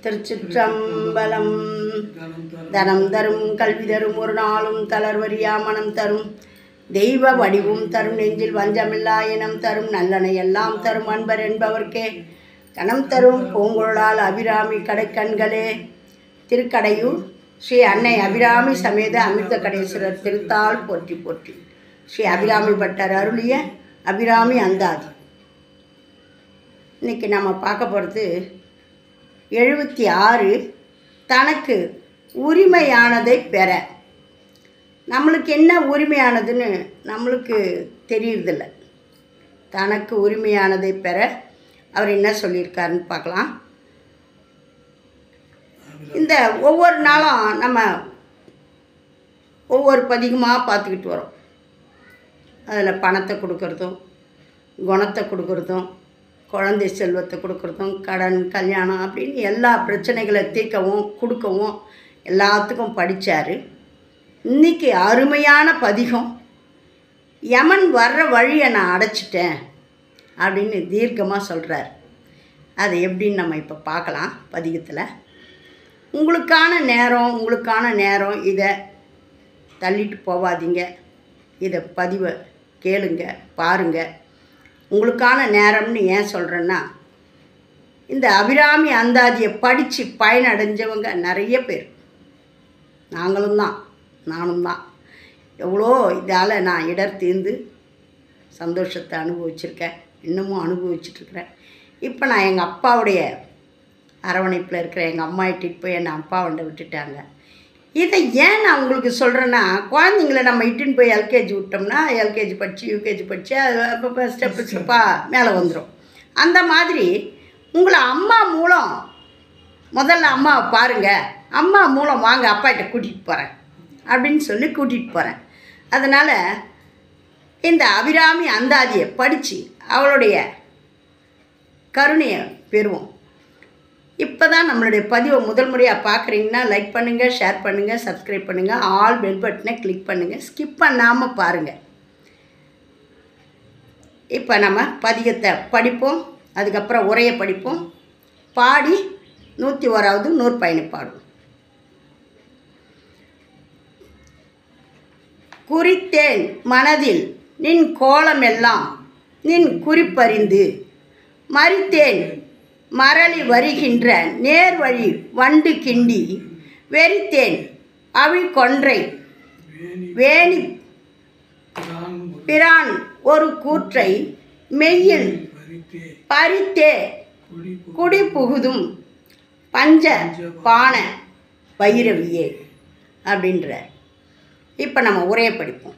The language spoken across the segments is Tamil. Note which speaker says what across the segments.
Speaker 1: திருச்சிற்றம்பலம் தனம் தரும் கல்வி தரும் ஒரு நாளும் தளர்வரியா மனம் தரும் தெய்வ வடிவும் தரும் நெஞ்சில் வஞ்சமில்லா இனம் தரும் நல்லனை எல்லாம் தரும் அன்பர் என்பவர்க்கே கணம் தரும் பூங்குழலால் அபிராமி கடைக்கண்களே திருக்கடையூர் ஸ்ரீ அன்னை அபிராமி சமேத அமிர்த கடேஸ்வரர் திருத்தாள் போற்றி போற்றி ஸ்ரீ அபிராமி பட்டர் அருளிய அபிராமி அந்தாதி இன்னைக்கு நம்ம பார்க்க போகிறது எழுபத்தி ஆறு தனக்கு உரிமையானதை பெற நம்மளுக்கு என்ன உரிமையானதுன்னு நம்மளுக்கு தெரியறதில்ல தனக்கு உரிமையானதை பெற அவர் என்ன சொல்லியிருக்காருன்னு பார்க்கலாம் இந்த ஒவ்வொரு நாளும் நம்ம ஒவ்வொரு பதிகமாக பார்த்துக்கிட்டு வரோம் அதில் பணத்தை கொடுக்கறதும் குணத்தை கொடுக்கறதும் குழந்தை செல்வத்தை கொடுக்கறதும் கடன் கல்யாணம் அப்படின்னு எல்லா பிரச்சனைகளை தீர்க்கவும் கொடுக்கவும் எல்லாத்துக்கும் படித்தார் இன்னைக்கு அருமையான பதிகம் யமன் வர்ற வழியை நான் அடைச்சிட்டேன் அப்படின்னு தீர்க்கமாக சொல்கிறார் அதை எப்படின்னு நம்ம இப்போ பார்க்கலாம் பதிகத்தில் உங்களுக்கான நேரம் உங்களுக்கான நேரம் இதை தள்ளிட்டு போகாதீங்க இதை பதிவை கேளுங்க பாருங்க உங்களுக்கான நேரம்னு ஏன் சொல்கிறேன்னா இந்த அபிராமி அந்தாதியை படித்து பயனடைஞ்சவங்க நிறைய பேர் நாங்களும் தான் நானும் தான் எவ்வளோ இதால் நான் இடர் தீர்ந்து சந்தோஷத்தை அனுபவிச்சிருக்கேன் இன்னமும் அனுபவிச்சிட்ருக்கிறேன் இப்போ நான் எங்கள் அப்பாவுடைய அரவணைப்பில் இருக்கிற எங்கள் அம்மா இட்டுட்டு போய் என்னை அப்பா வண்ட விட்டுட்டாங்க இதை ஏன் நான் உங்களுக்கு சொல்கிறேன்னா குழந்தைங்கள நம்ம இட்டுன்னு போய் எல்கேஜி விட்டோம்னா எல்கேஜி படித்து யூகேஜி படித்து அது அப்பப்போ ஸ்டெப்பு ஸ்டெப்பாக மேலே வந்துடும் அந்த மாதிரி உங்களை அம்மா மூலம் முதல்ல அம்மாவை பாருங்கள் அம்மா மூலம் வாங்க அப்பாகிட்ட கூட்டிகிட்டு போகிறேன் அப்படின்னு சொல்லி கூட்டிகிட்டு போகிறேன் அதனால் இந்த அபிராமி அந்தாதியை படித்து அவளுடைய கருணையை பெறுவோம் இப்போ தான் நம்மளுடைய பதிவை முதல் முறையாக பார்க்குறீங்கன்னா லைக் பண்ணுங்கள் ஷேர் பண்ணுங்கள் சப்ஸ்கிரைப் பண்ணுங்கள் ஆல் பெல் பட்டனை கிளிக் பண்ணுங்கள் ஸ்கிப் பண்ணாமல் பாருங்கள் இப்போ நம்ம பதிகத்தை படிப்போம் அதுக்கப்புறம் உரையை படிப்போம் பாடி நூற்றி ஓராவது நூறு பயணி பாடுவோம் குறித்தேன் மனதில் நின் கோலமெல்லாம் நின் குறிப்பறிந்து மறித்தேன் மரளி வருகின்ற நேர்வழி வண்டு கிண்டி வெறித்தேன் அவி கொன்றை வேணி பிரான் ஒரு கூற்றை மெய்யில் பறித்தே குடி புகுதும் பஞ்ச பான பைரவியே அப்படின்ற இப்போ நம்ம உரையை படிப்போம்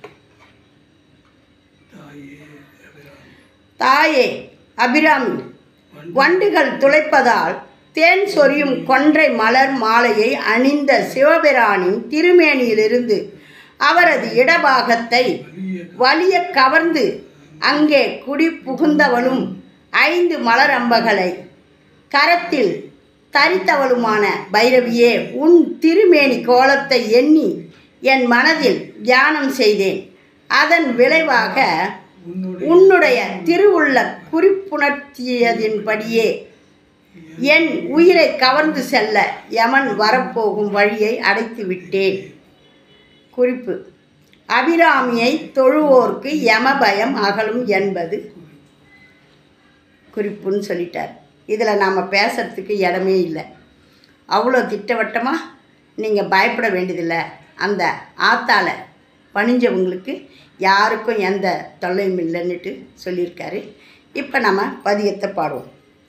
Speaker 1: தாயே அபிராமி வண்டுகள் துளைப்பதால் தேன் சொரியும் கொன்றை மலர் மாலையை அணிந்த சிவபிரானின் திருமேனியிலிருந்து அவரது இடபாகத்தை வலிய கவர்ந்து அங்கே குடி புகுந்தவளும் ஐந்து மலரம்பகளை கரத்தில் தரித்தவளுமான பைரவியே உன் திருமேனி கோலத்தை எண்ணி என் மனதில் தியானம் செய்தேன் அதன் விளைவாக உன்னுடைய திருவுள்ள குறிப்புணர்த்தியதின்படியே என் உயிரை கவர்ந்து செல்ல யமன் வரப்போகும் வழியை அடைத்து விட்டேன் குறிப்பு அபிராமியை தொழுவோர்க்கு யம பயம் அகலும் என்பது குறிப்புன்னு சொல்லிட்டார் இதில் நாம் பேசுகிறதுக்கு இடமே இல்லை அவ்வளோ திட்டவட்டமாக நீங்கள் பயப்பட வேண்டியதில்லை அந்த ஆத்தால பணிஞ்சவங்களுக்கு யாருக்கும் எந்த தொல்லையும் இல்லைன்னுட்டு சொல்லியிருக்காரு இப்போ நம்ம பதியத்தை பாடுவோம்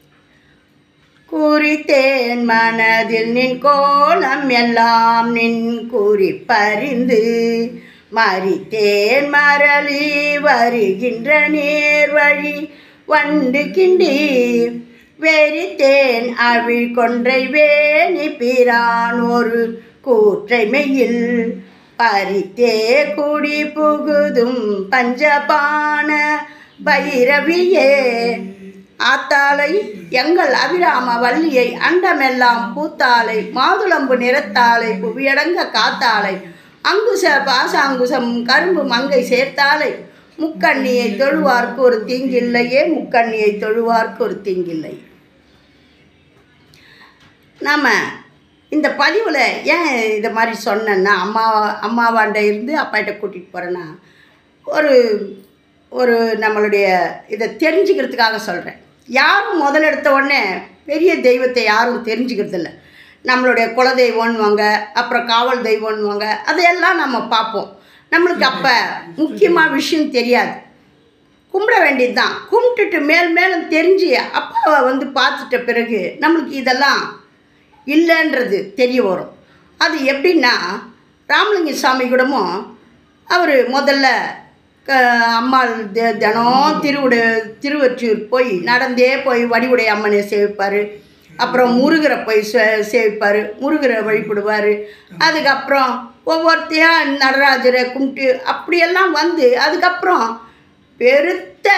Speaker 1: குறித்தேன் மனதில் நின் கோலம் எல்லாம் நின் குறிப்பறிந்து மறித்தேன் மரளி வருகின்ற நேர் வழி வண்டு கிண்டி வெறித்தேன் அவிழ் கொன்றை வேணி பிரான் ஒரு கூற்றை மெய்யில் பறித்தே குடி புகுதும் பஞ்சபான பைரவியே ஆத்தாளை எங்கள் அபிராம வள்ளியை அண்டமெல்லாம் பூத்தாளை மாதுளம்பு நிறத்தாளை புவியடங்க காத்தாளை அங்குச பாசாங்குசம் கரும்பு மங்கை சேர்த்தாளை முக்கண்ணியை தொழுவார்க்கு ஒரு தீங்கில்லையே முக்கண்ணியை தொழுவார்க்கு ஒரு தீங்கில்லை நாம் இந்த பதிவில் ஏன் இதை மாதிரி சொன்னேன்னா அம்மா அம்மாவாண்ட இருந்து அப்பாட்ட கூட்டிகிட்டு போகிறேன்னா ஒரு ஒரு நம்மளுடைய இதை தெரிஞ்சுக்கிறதுக்காக சொல்கிறேன் யாரும் முதல் எடுத்த உடனே பெரிய தெய்வத்தை யாரும் தெரிஞ்சுக்கிறதில்ல நம்மளுடைய குலதெய்வம்னுவாங்க அப்புறம் காவல் தெய்வம்னுவாங்க அதையெல்லாம் நம்ம பார்ப்போம் நம்மளுக்கு அப்போ முக்கியமாக விஷயம் தெரியாது கும்பிட வேண்டியது தான் கும்பிட்டுட்டு மேல் மேலும் தெரிஞ்சு அப்பாவை வந்து பார்த்துட்ட பிறகு நம்மளுக்கு இதெல்லாம் இல்லைன்றது தெரிய வரும் அது எப்படின்னா ராமலிங்க சாமி கூடமும் அவர் முதல்ல க அம்மாள் தி தினம் திருவுட திருவொற்றியூர் போய் நடந்தே போய் வடிவுடைய அம்மனை சேவிப்பார் அப்புறம் முருகரை போய் சே சேவிப்பார் முருகரை வழிபடுவார் அதுக்கப்புறம் ஒவ்வொருத்தையும் நடராஜரை கும்பிட்டு அப்படியெல்லாம் வந்து அதுக்கப்புறம் பெருத்த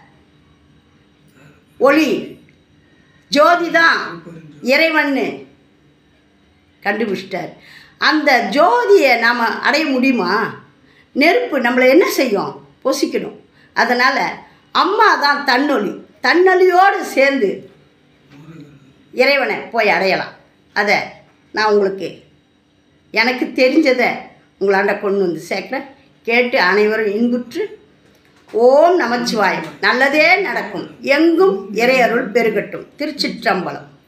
Speaker 1: ஒளி ஜோதி தான் இறைவன்னு கண்டுபிடிச்சிட்டார் அந்த ஜோதியை நாம் அடைய முடியுமா நெருப்பு நம்மளை என்ன செய்யும் பொசிக்கணும் அதனால் அம்மா தான் தன்னொலி தன்னொலியோடு சேர்ந்து இறைவனை போய் அடையலாம் அதை நான் உங்களுக்கு எனக்கு தெரிஞ்சதை உங்களாண்ட கொண்டு வந்து சேர்க்குறேன் கேட்டு அனைவரும் இன்புற்று ஓம் நமச்சிவாயம் நல்லதே நடக்கும் எங்கும் இறையருள் பெருகட்டும் திருச்சிற்றம்பலம்